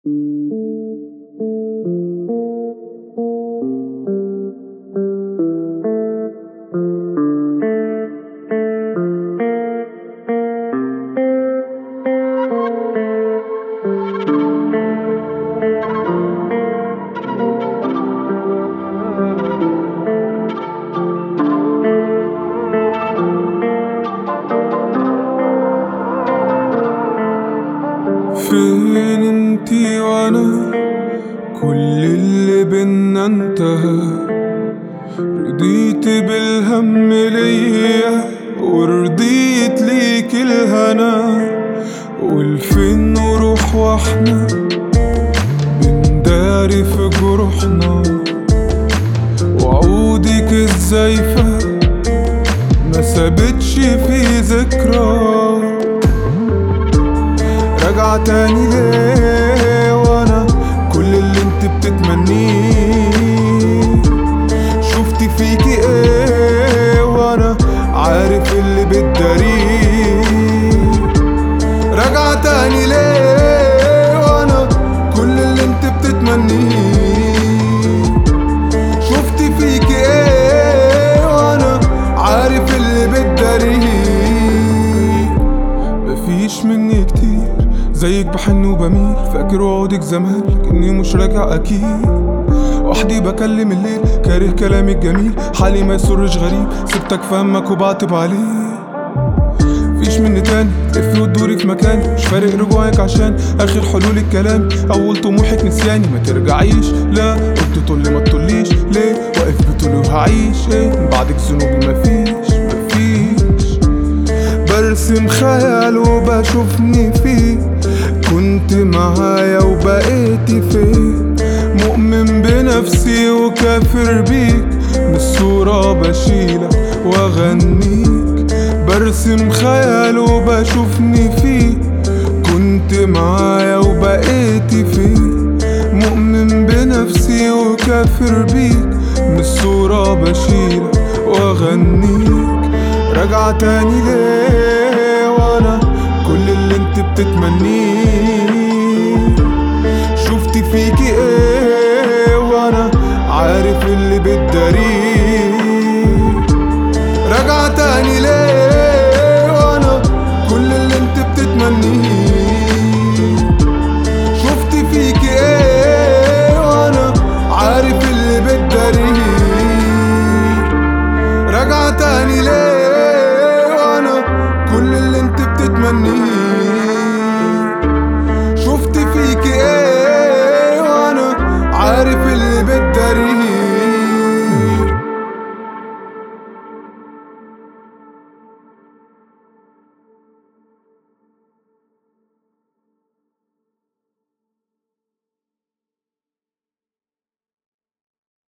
فين انتي وانا كل اللي بينا انتهى رضيت بالهم ليا ورضيت ليك الهنا والفين نروح واحنا بنداري في جروحنا وعودك الزايفة ما سابتش في ذكرى راجعة تاني ليه وانا كل اللي انت بتتمنيه شفتي فيكي ايه وانا عارف اللي بتداريه راجعة تاني ليه وانا كل اللي انت بتتمنيه شفتي فيكي ايه وانا عارف اللي بتداريه مفيش مني كتير زيك بحن وبميل فاكر وعودك زمان لكني مش راجع اكيد وحدي بكلم الليل كاره كلامك جميل حالي ما يسرش غريب سبتك فهمك وبعتب عليه مفيش مني تاني تلفي وتدوري في مكاني مش فارق رجوعك عشان اخر حلول الكلام اول طموحك نسياني ما ترجعيش لا قلت تقولي ما تطوليش ليه واقف بتقولي وهعيش ايه من بعدك ذنوبي مفيش مفيش برسم خيال وبشوفني فيه كنت معايا وبقيتي فين مؤمن بنفسي وكافر بيك من الصورة بشيلك واغنيك برسم خيال وبشوفني فيه كنت معايا وبقيتي فين مؤمن بنفسي وكافر بيك من الصورة بشيلك واغنيك راجعة تاني ليه وانا كل اللي انت بتتمنيه